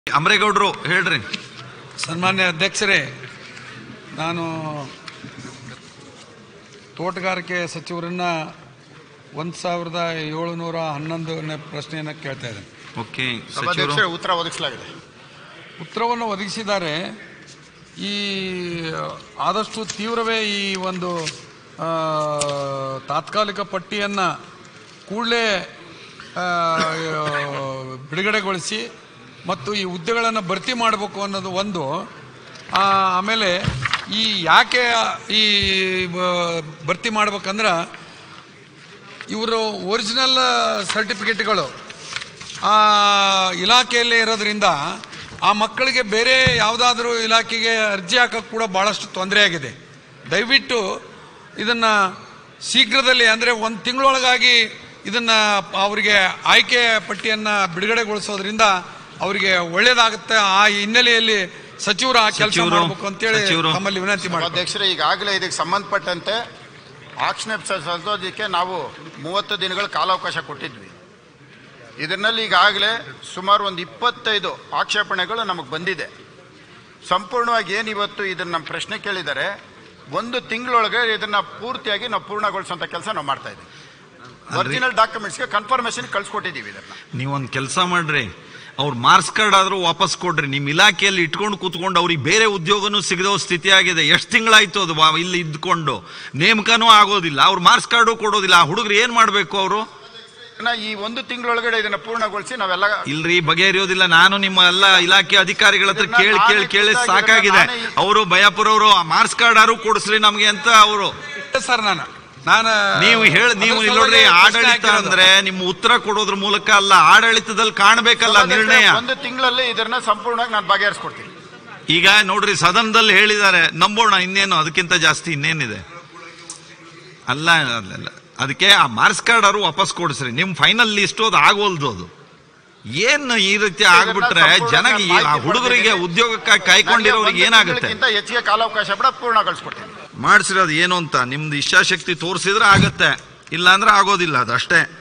ಅಮರೇಗೌಡರು ಹೇಳ್ರಿ ಸನ್ಮಾನ್ಯ ಅಧ್ಯಕ್ಷರೇ ನಾನು ತೋಟಗಾರಿಕೆ ಸಚಿವರನ್ನ ಒಂದು ಸಾವಿರದ ಏಳುನೂರ ಹನ್ನೊಂದನೇ ಪ್ರಶ್ನೆಯನ್ನು ಕೇಳ್ತಾ ಇದ್ದೇನೆ ಓಕೆ ಸಚಿವರು ಸಭಾಧ್ಯಕ್ಷರೇ ಉತ್ತರ ಒದಗಿಸಲಾಗಿದೆ ಉತ್ತರವನ್ನು ಒದಗಿಸಿದ್ದಾರೆ ಈ ಆದಷ್ಟು ತೀವ್ರವೇ ಈ ಒಂದು ಆ, ತಾತ್ಕಾಲಿಕ ಪಟ್ಟಿಯನ್ನು ಕೂಡಲೇ ಬಿಡುಗಡೆಗೊಳಿಸಿ ಮತ್ತು ಈ ಹುದ್ದೆಗಳನ್ನು ಭರ್ತಿ ಮಾಡಬೇಕು ಅನ್ನೋದು ಒಂದು ಆ, ಆಮೇಲೆ ಈ ಯಾಕೆ ಈ ಬ- ಭರ್ತಿ ಮಾಡ್ಬೇಕಂದ್ರೆ ಇವರು ಒರಿಜಿನಲ್ ಸರ್ಟಿಫಿಕೇಟ್ಗಳು ಆ ಇಲಾಖೆಯಲ್ಲೇ ಇರೋದ್ರಿಂದ ಆ ಮಕ್ಕಳಿಗೆ ಬೇರೆ ಯಾವುದಾದ್ರೂ ಇಲಾಖೆಗೆ ಅರ್ಜಿ ಹಾಕೋಕ್ಕೆ ಕೂಡ ಭಾಳಷ್ಟು ತೊಂದರೆ ಆಗಿದೆ ದಯವಿಟ್ಟು ಇದನ್ನು ಶೀಘ್ರದಲ್ಲಿ ಅಂದರೆ ಒಂದು ತಿಂಗಳೊಳಗಾಗಿ ಇದನ್ನು ಅವರಿಗೆ ಆಯ್ಕೆ ಪಟ್ಟಿಯನ್ನು ಬಿಡುಗಡೆಗೊಳಿಸೋದ್ರಿಂದ ಅವರಿಗೆ ಒಳ್ಳೇದಾಗುತ್ತೆ ಆ ಹಿನ್ನೆಲೆಯಲ್ಲಿ ಸಚಿವರು ಆ ಕೆಲಸ ಸಚಿವರು- ಮಾಡಬೇಕು ಅಂತೇಳಿ ಸಚಿವರು. ತಮ್ಮಲ್ಲಿ ವಿನಂತಿ ಮಾಡಿ ಸಭಾಧ್ಯಕ್ಷರೇ ಈಗಾಗಲೇ ಇದಕ್ಕೆ ಸಂಬಂಧಪಟ್ಟಂತೆ ಆಕ್ಷೇಪ ಸಲ್ಲಿಸೋದಕ್ಕೆ ನಾವು ಮೂವತ್ತು ದಿನಗಳ ಕಾಲಾವಕಾಶ ಕೊಟ್ಟಿದ್ವಿ ಇದರಲ್ಲಿ ಈಗಾಗಲೇ ಸುಮಾರು ಒಂದು ಇಪ್ಪತ್ತೈದು ಆಕ್ಷೇಪಣೆಗಳು ನಮಗೆ ಬಂದಿದೆ ಸಂಪೂರ್ಣವಾಗಿ ಏನು ಇವತ್ತು ಇದನ್ನ ನಮ್ಮ ಪ್ರಶ್ನೆ ಕೇಳಿದರೆ ಒಂದು ತಿಂಗಳೊಳಗೆ ಇದನ್ನ ಪೂರ್ತಿಯಾಗಿ ನಾವು ಪೂರ್ಣಗೊಳಿಸುವಂತ ಕೆಲಸ ನಾವು ಮಾಡ್ತಾ ಇದ್ದೀವಿ ಒರಿಜಿನಲ್ ಡಾಕ್ಯುಮೆಂಟ್ಸ್ಗೆ ಕನ್ಫರ್ಮೇಶನ್ ಕಳ್ಸಿಕೊಟ್ಟಿದ್ದೀವಿ ಇದನ್ನ ನೀವೊಂದು ಕೆಲಸ ಮಾಡ್ರಿ ಅವ್ರ ಮಾರ್ಕ್ಸ್ ಕಾರ್ಡ್ ಆದ್ರೂ ವಾಪಸ್ ಕೊಡ್ರಿ ನಿಮ್ ಇಲಾಖೆಯಲ್ಲಿ ಇಟ್ಕೊಂಡು ಕೂತ್ಕೊಂಡು ಅವ್ರಿಗೆ ಬೇರೆ ಉದ್ಯೋಗನೂ ಸಿಗದೋ ಸ್ಥಿತಿ ಆಗಿದೆ ಎಷ್ಟು ತಿಂಗಳಾಯ್ತು ಅದು ವಾ- ಇಲ್ಲಿ ಇದ್ಕೊಂಡು ನೇಮಕನೂ ಆಗೋದಿಲ್ಲ ಅವ್ರ ಮಾರ್ಕ್ಸ್ ಕಾರ್ಡು ಕೊಡೋದಿಲ್ಲ ಆ ಹುಡುಗರು ಏನ್ ಮಾಡ್ಬೇಕು ಅವರು ಇದನ್ನ ಈ ಒಂದು ತಿಂಗಳೊಳಗಡೆ ಇದನ್ನ ಪೂರ್ಣಗೊಳಿಸಿ ನಾವೆಲ್ಲ ಇಲ್ರಿ ಬಗೆಹರಿಯೋದಿಲ್ಲ ನಾನು ನಿಮ್ಮ ಎಲ್ಲ ಇಲಾಖೆ ಅಧಿಕಾರಿಗಳ ಹತ್ರ ಇದನ್ನ ಕೇಳಿ ಕೇಳಿ ನಾನೇ ಕೇಳಿ ಖುದ್ದಾಗಿ ಸಾಕಾಗಿದೆ ನಾನೇ ಈ- ಅವರು ಭಯಾಪುರ ಅವರು ಮಾರ್ಕ್ಸ್ ಕಾರ್ಡ್ ಆರು ಕೊಡಿಸ್ರಿ ನಮ್ಗೆ ಅಂತ ಅವರು ಸರ್ ನಾನು ನಾನು ನೀವು ಹೇಳಿ ನೀವು ಅದ್ರ ಇಲ್ಲಿ ನೋಡ್ರಿ ಸಲುವಾಗಿ ಪ್ರಶ್ನೆ ಆಡಳಿತ ಹಾಕಿರೋದು. ಅಂದ್ರೆ ನಿಮ್ಮ ಉತ್ತರ ಕೊಡೋದ್ರ ಮೂಲಕ ಅಲ್ಲ ಆಡಳಿತದಲ್ಲಿ ಕಾಣ್ಬೇಕಲ್ಲ ನಿರ್ಣಯ ಒಂದು ತಿಂಗಳಲ್ಲಿ ಇದನ್ನ ಸಂಪೂರ್ಣವಾಗಿ ನಾನು ಬಗೆಹರಿಸ್ಕೊಡ್ತೀನಿ ಈಗ ನೋಡ್ರಿ ಸದನದಲ್ಲಿ ಹೇಳಿದ್ದಾರೆ ನಂಬೋಣ ಇನ್ನೇನು ಅದಕ್ಕಿಂತ ಜಾಸ್ತಿ ಇನ್ನೇನಿದೆ ಅಲ್ಲ ಅಲ್ಲ ಅದಕ್ಕೆ ಆ ಮಾರ್ಕ್ಸ್ ಕಾರ್ಡ್ ಅವರು ವಾಪಸ್ ಕೊಡಿಸ್ರಿ ನಿಮ್ ಫೈನಲ್ ಲಿಸ್ಟ್ ಅದು ಆಗೋಲ್ದು ಅದು ಏನ್ ಈ ರೀತಿ ಆಗ್ಬಿಟ್ರೆ ಜನ ಆ ಹುಡುಗರಿಗೆ ಉದ್ಯೋಗಕ್ಕಾಗಿ ಕಾಯ್ಕೊಂಡಿರೋರಿಗೆ ಏನಾಗುತ್ತೆ ತಿಂಗಳಿಗಿಂತ ಹೆಚ್ಚಿಗೆ ಕಾಲಾವಕಾಶ ಬಿಡ ಪೂರ್ಣಗೊಳಿಸ್ಕೊಡ್ತೀನಿ ಮಾಡಿಸಿರೋದು ಏನು ಅಂತ ನಿಮ್ದು ಇಚ್ಛಾಶಕ್ತಿ ತೋರಿಸಿದ್ರೆ ಆಗತ್ತೆ ಇಲ್ಲ ಅಂದ್ರೆ ಆಗೋದಿಲ್ಲ ಅದು ಅಷ್ಟೇ